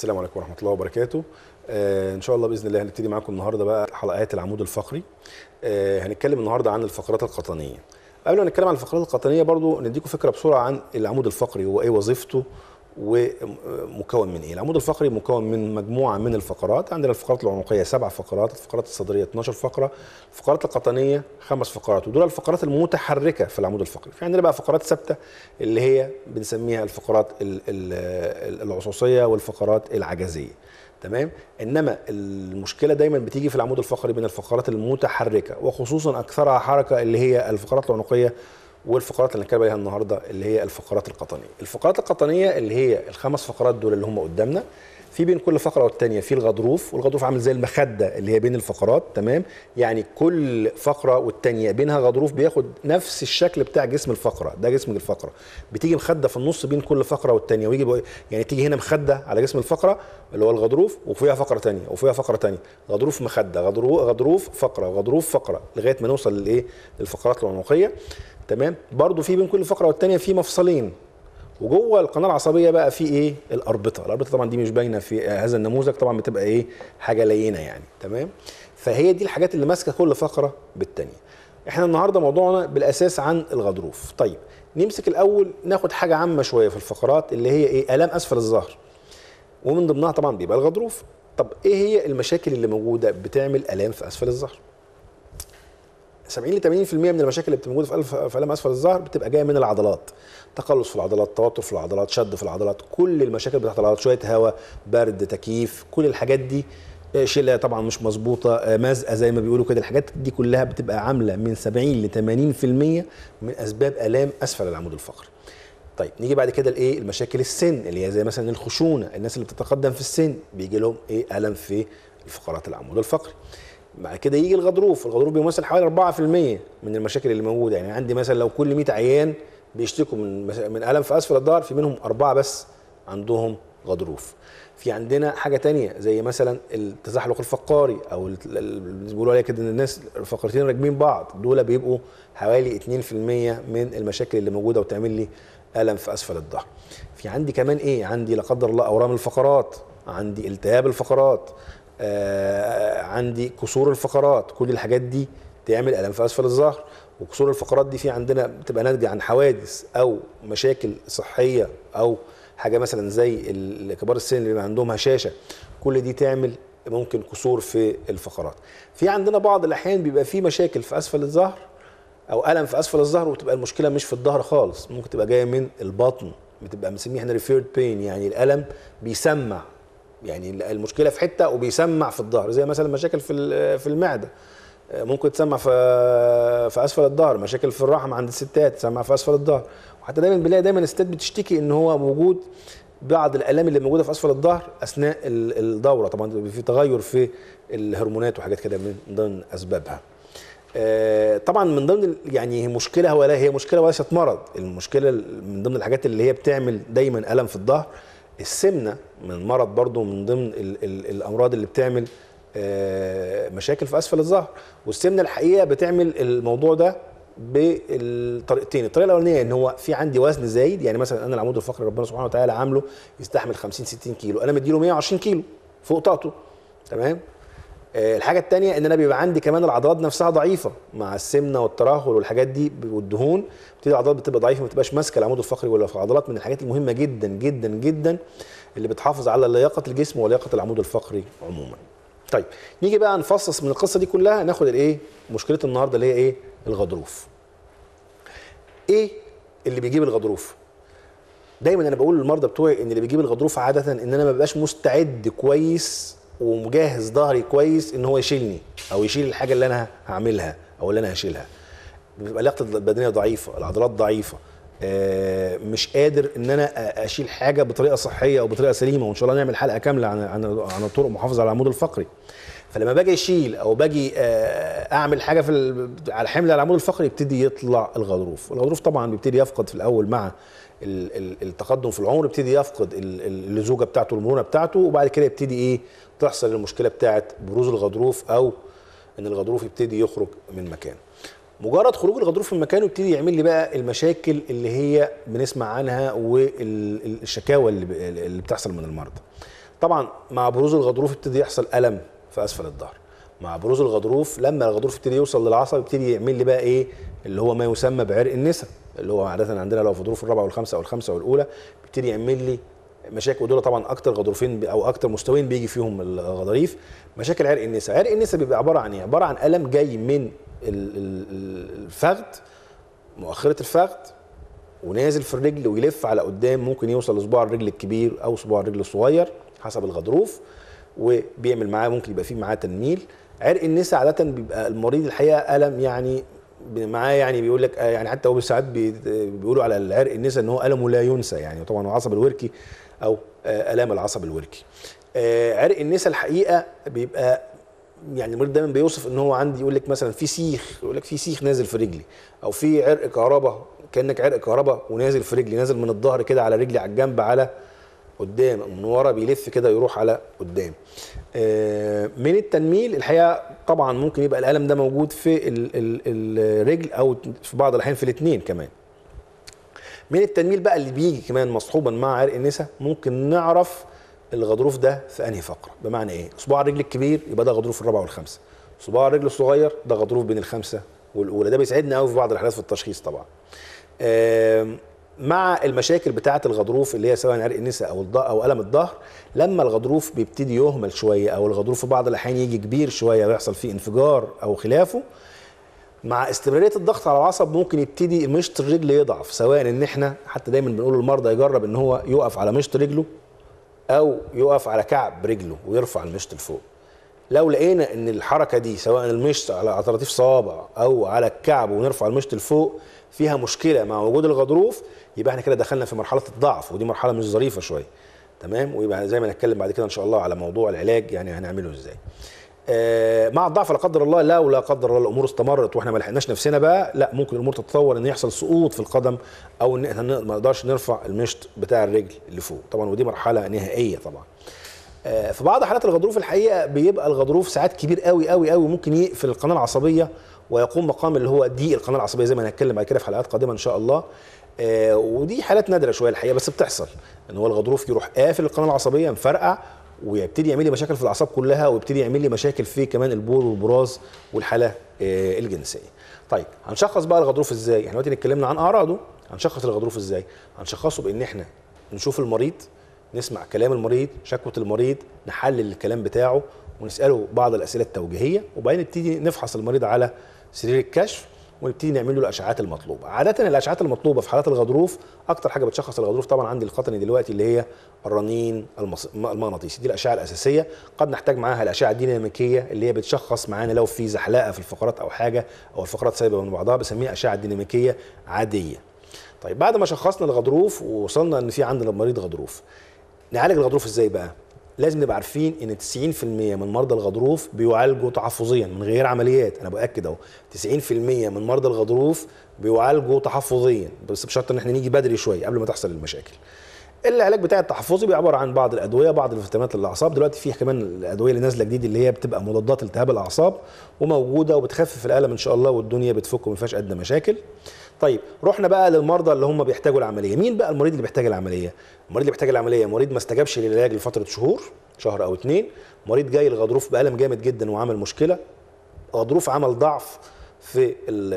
السلام عليكم ورحمه الله وبركاته آه ان شاء الله باذن الله هنبتدي معاكم النهارده بقى حلقات العمود الفقري آه هنتكلم النهارده عن الفقرات القطنيه قبل ما نتكلم عن الفقرات القطنيه برضو نديكم فكره بسرعه عن العمود الفقري هو ايه وظيفته ومكون من ايه؟ العمود الفقري مكون من مجموعه من الفقرات، عندنا الفقرات العنقيه سبع فقرات، الفقرات الصدريه 12 فقره، الفقرات القطنيه خمس فقرات، ودول الفقرات المتحركه في العمود الفقري، في عندنا بقى فقرات ثابته اللي هي بنسميها الفقرات العصوصيه والفقرات العجزيه. تمام انما المشكله دايما بتيجي في العمود الفقري من الفقرات المتحركه وخصوصا اكثرها حركه اللي هي الفقرات العنقيه والفقرات اللي هنتكلم عليها النهارده اللي هي الفقرات القطنيه. الفقرات القطنيه اللي هي الخمس فقرات دول اللي هم قدامنا في بين كل فقره والثانيه في الغضروف والغضروف عامل زي المخده اللي هي بين الفقرات تمام يعني كل فقره والثانيه بينها غضروف بياخد نفس الشكل بتاع جسم الفقره ده جسم الفقره بتيجي مخده في النص بين كل فقره والثانيه ويجي يعني تيجي هنا مخده على جسم الفقره اللي هو الغضروف وفيها فقره ثانيه وفيها فقره ثانيه غضروف مخده غضروف غضروف فقره غضروف فقره لغايه ما نوصل للايه للفقرات العنقيه تمام برضو في بين كل فقره والثانيه في مفصلين وجوه القناه العصبيه بقى في ايه الاربطه الاربطه طبعا دي مش باينه في هذا النموذج طبعا بتبقى ايه حاجه لينه يعني تمام فهي دي الحاجات اللي ماسكه كل فقره بالثانيه احنا النهارده موضوعنا بالاساس عن الغضروف طيب نمسك الاول ناخد حاجه عامه شويه في الفقرات اللي هي ايه الام اسفل الظهر ومن ضمنها طبعا بيبقى الغضروف طب ايه هي المشاكل اللي موجوده بتعمل الام في اسفل الظهر 70 ل 80% من المشاكل اللي بتبقى موجوده في في الام اسفل الظهر بتبقى جايه من العضلات تقلص في العضلات توتر في العضلات شد في العضلات كل المشاكل بتاعت العضلات شويه هواء برد تكييف كل الحاجات دي شله طبعا مش مظبوطه مزقه زي ما بيقولوا كده الحاجات دي كلها بتبقى عامله من 70 ل 80% من اسباب الام اسفل العمود الفقري طيب نيجي بعد كده لايه المشاكل السن اللي هي زي مثلا الخشونه الناس اللي بتتقدم في السن بيجي لهم ايه الم في الفقرات العمود الفقري بعد كده يجي الغضروف الغضروف بيمثل حوالي 4% من المشاكل اللي موجوده يعني عندي مثلا لو كل 100 عيان بيشتكوا من من الم في اسفل الظهر في منهم اربعه بس عندهم غضروف في عندنا حاجه تانية زي مثلا التزحلق الفقاري او بيقولوا عليها كده ان الناس الفقرتين راكبين بعض دول بيبقوا حوالي 2% من المشاكل اللي موجوده وتعمل لي الم في اسفل الظهر في عندي كمان ايه عندي لا قدر الله اورام الفقرات عندي التهاب الفقرات آه عندي كسور الفقرات كل الحاجات دي تعمل الم في اسفل الظهر وكسور الفقرات دي في عندنا بتبقى ناتجه عن حوادث او مشاكل صحيه او حاجه مثلا زي كبار السن اللي عندهم هشاشه كل دي تعمل ممكن كسور في الفقرات في عندنا بعض الاحيان بيبقى في مشاكل في اسفل الظهر او الم في اسفل الظهر وتبقى المشكله مش في الظهر خالص ممكن تبقى جايه من البطن بتبقى بنسميها احنا ريفيرد بين يعني الالم بيسمع يعني المشكله في حته وبيسمع في الظهر زي مثلا مشاكل في في المعده ممكن تسمع في في اسفل الظهر مشاكل في الرحم عند الستات تسمع في اسفل الظهر وحتى دايما بنلاقي دايما الستات بتشتكي ان هو موجود بعض الالام اللي موجوده في اسفل الظهر اثناء الدوره طبعا في تغير في الهرمونات وحاجات كده من ضمن اسبابها طبعا من ضمن يعني مشكله ولا هي مشكله وليست مرض المشكله من ضمن الحاجات اللي هي بتعمل دايما الم في الظهر السمنه من مرض برضو من ضمن ال ال الامراض اللي بتعمل مشاكل في اسفل الظهر والسمنه الحقيقه بتعمل الموضوع ده بالطريقتين الطريقه الاولانيه ان هو في عندي وزن زايد يعني مثلا انا العمود الفقري ربنا سبحانه وتعالى عامله يستحمل 50 60 كيلو انا مديله 120 كيلو فوق طاقته تمام الحاجه الثانيه ان انا بيبقى عندي كمان العضلات نفسها ضعيفه مع السمنه والترهل والحاجات دي والدهون بتبتدي العضلات بتبقى ضعيفه ما تبقاش ماسكه العمود الفقري ولا في العضلات من الحاجات المهمه جدا جدا جدا اللي بتحافظ على لياقه الجسم ولياقه العمود الفقري عموما طيب نيجي بقى نفصص من القصه دي كلها ناخد الايه مشكله النهارده اللي هي ايه الغضروف ايه اللي بيجيب الغضروف دايما انا بقول للمرضى بتوعي ان اللي بيجيب الغضروف عاده ان انا ما ببقاش مستعد كويس ومجهز ظهري كويس ان هو يشيلني او يشيل الحاجه اللي انا هعملها او اللي انا هشيلها بيبقى لياقتي البدنيه ضعيفه العضلات ضعيفه آه مش قادر ان انا اشيل حاجه بطريقه صحيه او بطريقه سليمه وان شاء الله نعمل حلقه كامله عن عن عن الطرق المحافظه على العمود الفقري فلما باجي اشيل او باجي آه اعمل حاجه في على حمل العمود الفقري يبتدي يطلع الغضروف الغضروف طبعا بيبتدي يفقد في الاول مع التقدم في العمر يبتدي يفقد اللزوجه بتاعته المرونه بتاعته وبعد كده يبتدي ايه تحصل المشكله بتاعه بروز الغضروف او ان الغضروف يبتدي يخرج من مكانه مجرد خروج الغضروف من مكانه يبتدي يعمل لي بقى المشاكل اللي هي بنسمع عنها والشكاوى اللي, اللي بتحصل من المرضى طبعا مع بروز الغضروف يبتدي يحصل الم في اسفل الظهر مع بروز الغضروف لما الغضروف يبتدي يوصل للعصب يبتدي يعمل لي بقى ايه اللي هو ما يسمى بعرق النسا اللي هو عاده عندنا لو في الظروف الرابعه والخامسه او الخامسه والاولى بيبتدي يعمل لي مشاكل ودول طبعا اكتر غضروفين او اكتر مستويين بيجي فيهم الغضاريف مشاكل عرق النسا عرق النسا بيبقى عباره عن ايه عباره عن الم جاي من الفخذ مؤخره الفخذ ونازل في الرجل ويلف على قدام ممكن يوصل لصباع الرجل الكبير او صباع الرجل الصغير حسب الغضروف وبيعمل معاه ممكن يبقى فيه معاه تنميل عرق النسا عاده بيبقى المريض الحقيقه الم يعني معاه يعني بيقول لك يعني حتى هو ساعات بيقولوا على العرق النسا ان هو المه لا ينسى يعني طبعا هو العصب الوركي او الام العصب الوركي عرق النسا الحقيقه بيبقى يعني المريض دايما بيوصف ان هو عندي يقول لك مثلا في سيخ يقول لك في سيخ نازل في رجلي او في عرق كهرباء كانك عرق كهرباء ونازل في رجلي نازل من الظهر كده على رجلي على الجنب على قدام من ورا بيلف كده يروح على قدام من التنميل الحقيقه طبعا ممكن يبقى الالم ده موجود في ال ال الرجل او في بعض الاحيان في الاثنين كمان من التنميل بقى اللي بيجي كمان مصحوبا مع عرق النسا ممكن نعرف الغضروف ده في انهي فقره بمعنى ايه صباع الرجل الكبير يبقى ده غضروف الرابعه والخامسه صباع الرجل الصغير ده غضروف بين الخامسه والاولى ده بيساعدنا قوي في بعض الحالات في التشخيص طبعا مع المشاكل بتاعه الغضروف اللي هي سواء عرق النساء او او الم الظهر لما الغضروف بيبتدي يهمل شويه او الغضروف في بعض الاحيان يجي كبير شويه ويحصل فيه انفجار او خلافه مع استمراريه الضغط على العصب ممكن يبتدي مشط الرجل يضعف سواء ان احنا حتى دايما بنقول للمرضى يجرب ان هو يقف على مشط رجله او يقف على كعب رجله ويرفع المشط لفوق لو لقينا ان الحركه دي سواء المشط على طراطيف صوابع او على الكعب ونرفع المشط لفوق فيها مشكله مع وجود الغضروف يبقى احنا كده دخلنا في مرحله الضعف ودي مرحله مش ظريفه شويه تمام ويبقى زي ما نتكلم بعد كده ان شاء الله على موضوع العلاج يعني هنعمله ازاي آه مع الضعف لا قدر الله لا ولا قدر الله الامور استمرت واحنا ما لحقناش نفسنا بقى لا ممكن الامور تتطور ان يحصل سقوط في القدم او ان احنا ما نقدرش نرفع المشط بتاع الرجل لفوق طبعا ودي مرحله نهائيه طبعا آه في بعض حالات الغضروف الحقيقه بيبقى الغضروف ساعات كبير قوي قوي قوي ممكن يقفل القناه العصبيه ويقوم مقام اللي هو ضيق القناه العصبيه زي ما هنتكلم بعد كده في حلقات قادمه ان شاء الله آه ودي حالات نادره شويه الحقيقه بس بتحصل ان هو الغضروف يروح قافل القناه العصبيه مفرقع ويبتدي يعمل لي مشاكل في الاعصاب كلها ويبتدي يعمل لي مشاكل في كمان البول والبراز والحاله آه الجنسيه. طيب هنشخص بقى الغضروف ازاي؟ احنا دلوقتي اتكلمنا عن اعراضه هنشخص الغضروف ازاي؟ هنشخصه بان احنا نشوف المريض نسمع كلام المريض شكوى المريض نحلل الكلام بتاعه ونساله بعض الاسئله التوجيهيه وبعدين نبتدي نفحص المريض على سرير الكشف ونبتدي نعمل له الاشعاعات المطلوبه عاده الاشعاعات المطلوبه في حالات الغضروف اكتر حاجه بتشخص الغضروف طبعا عندي القطني دلوقتي اللي هي الرنين المص... المغناطيسي دي الاشعه الاساسيه قد نحتاج معاها الاشعه الديناميكيه اللي هي بتشخص معانا لو في زحلقه في الفقرات او حاجه او الفقرات سايبه من بعضها بسميها اشعه ديناميكيه عاديه طيب بعد ما شخصنا الغضروف ووصلنا ان في عندنا مريض غضروف نعالج الغضروف ازاي بقى لازم نبقى عارفين ان 90% من مرضى الغضروف بيعالجوا تحفظيا من غير عمليات انا باكد اهو 90% من مرضى الغضروف بيعالجوا تحفظيا بس بشرط ان احنا نيجي بدري شويه قبل ما تحصل المشاكل العلاج بتاع التحفظي بيبقى عباره عن بعض الادويه بعض الفيتامينات للاعصاب دلوقتي في كمان الادويه اللي نازله جديد اللي هي بتبقى مضادات التهاب الاعصاب وموجوده وبتخفف الالم ان شاء الله والدنيا بتفك وما فيهاش ادنى مشاكل طيب رحنا بقى للمرضى اللي هم بيحتاجوا العمليه مين بقى المريض اللي بيحتاج العمليه المريض اللي بيحتاج العمليه مريض ما استجابش للعلاج لفتره شهور شهر او اتنين مريض جاي الغضروف بالم جامد جدا وعمل مشكله غضروف عمل ضعف في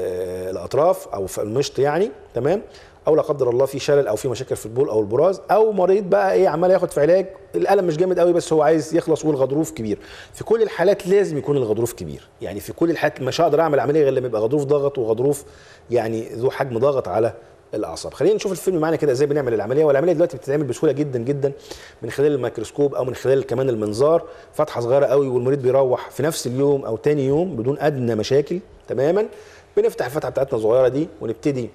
الاطراف او في المشط يعني تمام او لا قدر الله في شلل او في مشاكل في البول او البراز او مريض بقى ايه عمال ياخد في علاج الالم مش جامد قوي بس هو عايز يخلص والغضروف كبير في كل الحالات لازم يكون الغضروف كبير يعني في كل الحالات مش هقدر اعمل عمليه غير لما يبقى غضروف ضغط وغضروف يعني ذو حجم ضغط على الاعصاب خلينا نشوف الفيلم معانا كده ازاي بنعمل العمليه والعمليه دلوقتي بتتعمل بسهوله جدا جدا من خلال الميكروسكوب او من خلال كمان المنظار فتحه صغيره قوي والمريض بيروح في نفس اليوم او تاني يوم بدون ادنى مشاكل تماما بنفتح الفتحه بتاعتنا الصغيره دي ونبتدي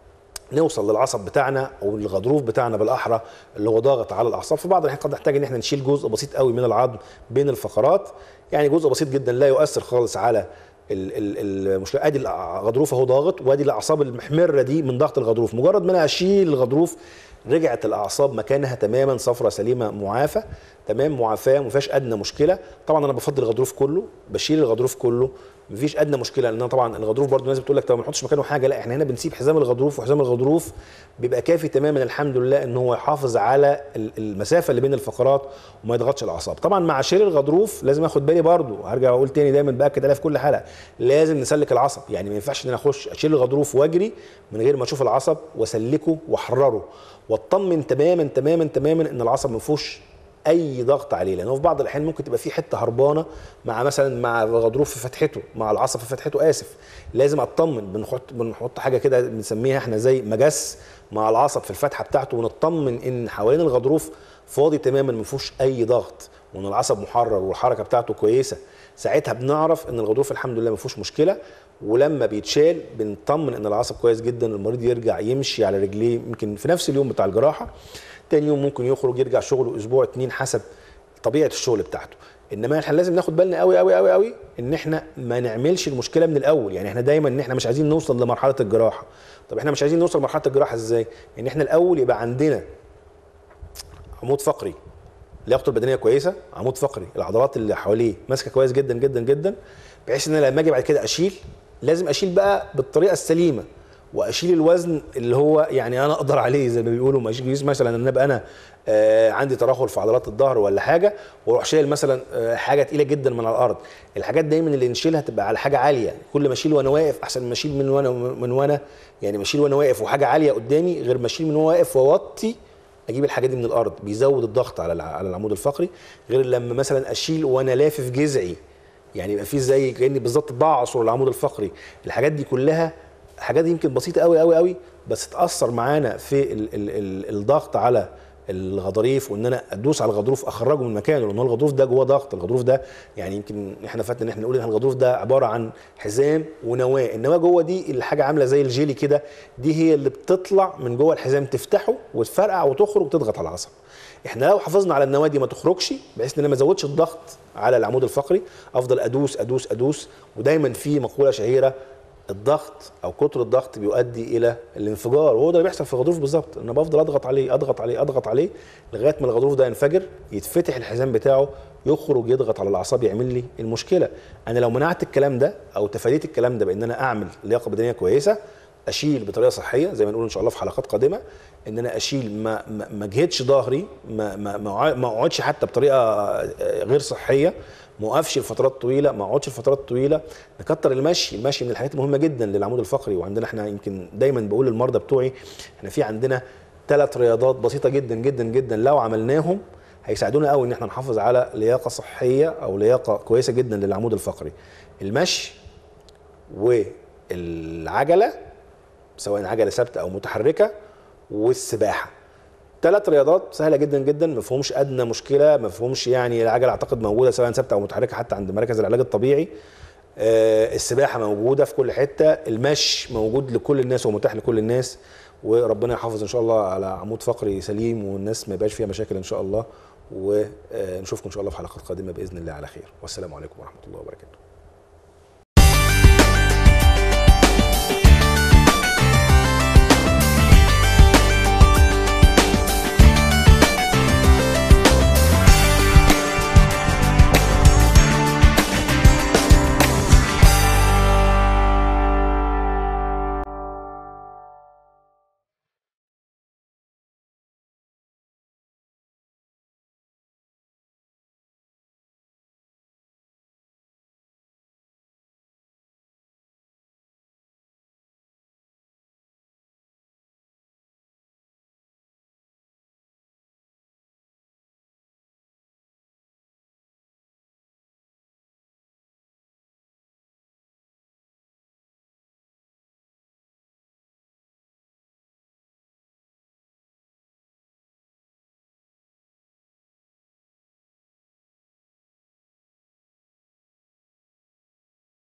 نوصل للعصب بتاعنا او الغضروف بتاعنا بالاحرى اللي هو ضاغط على الاعصاب في بعض الاحيان قد نحتاج ان احنا نشيل جزء بسيط قوي من العظم بين الفقرات يعني جزء بسيط جدا لا يؤثر خالص على المشكله ادي الغضروف اهو ضاغط وادي الاعصاب المحمره دي من ضغط الغضروف مجرد ما انا اشيل الغضروف رجعت الاعصاب مكانها تماما صفرة سليمه معافى تمام معافاه ما فيهاش ادنى مشكله طبعا انا بفضل الغضروف كله بشيل الغضروف كله مفيش ادنى مشكله لان طبعا الغضروف برضو الناس بتقول لك طب ما نحطش مكانه حاجه لا احنا هنا بنسيب حزام الغضروف وحزام الغضروف بيبقى كافي تماما الحمد لله ان هو يحافظ على ال- المسافه اللي بين الفقرات وما يضغطش الاعصاب طبعا مع شيل الغضروف لازم اخد بالي برضو هرجع اقول تاني دايما باكد عليها في كل حلقه لازم نسلك العصب يعني ما ينفعش ان انا اخش اشيل الغضروف واجري من غير ما اشوف العصب واسلكه واحرره واطمن تماما تماما تماما ان العصب ما فيهوش اي ضغط عليه لانه في بعض الاحيان ممكن تبقى في حته هربانه مع مثلا مع الغضروف في فتحته مع العصب في فتحته اسف لازم اطمن بنحط بنحط حاجه كده بنسميها احنا زي مجس مع العصب في الفتحه بتاعته ونطمن ان حوالين الغضروف فاضي تماما ما فيهوش اي ضغط وان العصب محرر والحركه بتاعته كويسه ساعتها بنعرف ان الغضروف الحمد لله ما فيهوش مشكله ولما بيتشال بنطمن ان العصب كويس جدا المريض يرجع يمشي على رجليه يمكن في نفس اليوم بتاع الجراحه تاني يوم ممكن يخرج يرجع شغله اسبوع اتنين حسب طبيعه الشغل بتاعته انما احنا لازم ناخد بالنا قوي قوي قوي قوي ان احنا ما نعملش المشكله من الاول يعني احنا دايما ان احنا مش عايزين نوصل لمرحله الجراحه طب احنا مش عايزين نوصل لمرحله الجراحه ازاي ان احنا الاول يبقى عندنا عمود فقري لياقته البدنيه كويسه عمود فقري العضلات اللي حواليه ماسكه كويس جدا جدا جدا بحيث ان انا لما اجي بعد كده اشيل لازم اشيل بقى بالطريقه السليمه واشيل الوزن اللي هو يعني انا اقدر عليه زي ما بيقولوا ما اشيل مثلا ان ابقى انا آه عندي ترهل في عضلات الظهر ولا حاجه واروح شايل مثلا آه حاجه تقيله جدا من على الارض الحاجات دايما اللي نشيلها تبقى على حاجه عاليه كل ما اشيل وانا واقف احسن ما اشيل من وانا من وانا يعني ما اشيل وانا واقف وحاجه عاليه قدامي غير ما اشيل من وانا واقف واوطي اجيب الحاجه دي من الارض بيزود الضغط على الع- على العمود الفقري غير لما مثلا اشيل وانا لافف جذعي يعني يبقى في زي كاني بالظبط بعصر العمود الفقري الحاجات دي كلها حاجات يمكن بسيطه قوي قوي قوي بس تاثر معانا في ال ال ال الضغط على الغضاريف وان انا ادوس على الغضروف اخرجه من مكانه لان هو الغضروف ده جواه ضغط الغضروف ده يعني يمكن احنا فاتنا ان احنا نقول ان الغضروف ده عباره عن حزام ونواه النواه جوه دي الحاجه عامله زي الجيلي كده دي هي اللي بتطلع من جوه الحزام تفتحه وتفرقع وتخرج وتضغط على العصب احنا لو حافظنا على النواه دي ما تخرجش بحيث ان انا ما ازودش الضغط على العمود الفقري افضل ادوس ادوس ادوس ودايما في مقوله شهيره الضغط او كتر الضغط بيؤدي الى الانفجار وهو ده اللي بيحصل في الغضروف بالظبط انا بفضل اضغط عليه اضغط عليه اضغط عليه لغايه ما الغضروف ده ينفجر يتفتح الحزام بتاعه يخرج يضغط على الاعصاب يعمل لي المشكله انا لو منعت الكلام ده او تفاديت الكلام ده بان انا اعمل لياقه بدنيه كويسه اشيل بطريقه صحيه زي ما نقول ان شاء الله في حلقات قادمه ان انا اشيل ما ما ما اجهدش ظهري ما ما ما أقع- ما اقعدش حتى بطريقه آه، غير صحيه ما اوقفش لفترات طويله ما اقعدش لفترات طويله نكتر المشي المشي من الحاجات المهمه جدا للعمود الفقري وعندنا احنا يمكن دايما بقول للمرضى بتوعي احنا في عندنا ثلاث رياضات بسيطه جدا جدا جدا لو عملناهم هيساعدونا قوي ان احنا نحافظ على لياقه صحيه او لياقه كويسه جدا للعمود الفقري المشي والعجله سواء عجله ثابته او متحركه والسباحه ثلاث رياضات سهله جدا جدا ما فيهمش ادنى مشكله ما فيهمش يعني العجله اعتقد موجوده سواء ثابته او متحركه حتى عند مراكز العلاج الطبيعي آه، السباحه موجوده في كل حته المشي موجود لكل الناس ومتاح لكل الناس وربنا يحافظ ان شاء الله على عمود فقري سليم والناس ما يبقاش فيها مشاكل ان شاء الله ونشوفكم ان شاء الله في حلقات قادمه باذن الله على خير والسلام عليكم ورحمه الله وبركاته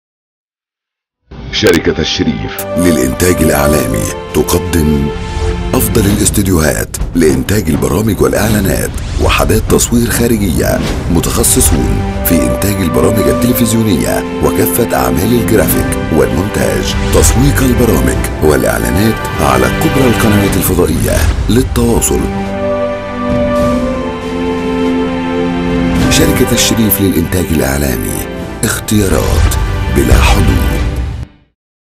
شركة الشريف للإنتاج الإعلامي تقدم أفضل الاستديوهات لإنتاج البرامج والإعلانات وحدات تصوير خارجية متخصصون في إنتاج البرامج التلفزيونية وكافة أعمال الجرافيك والمونتاج تسويق البرامج والإعلانات على كبرى القنوات الفضائية للتواصل شركة الشريف للإنتاج الإعلامي اختيارات بلا حب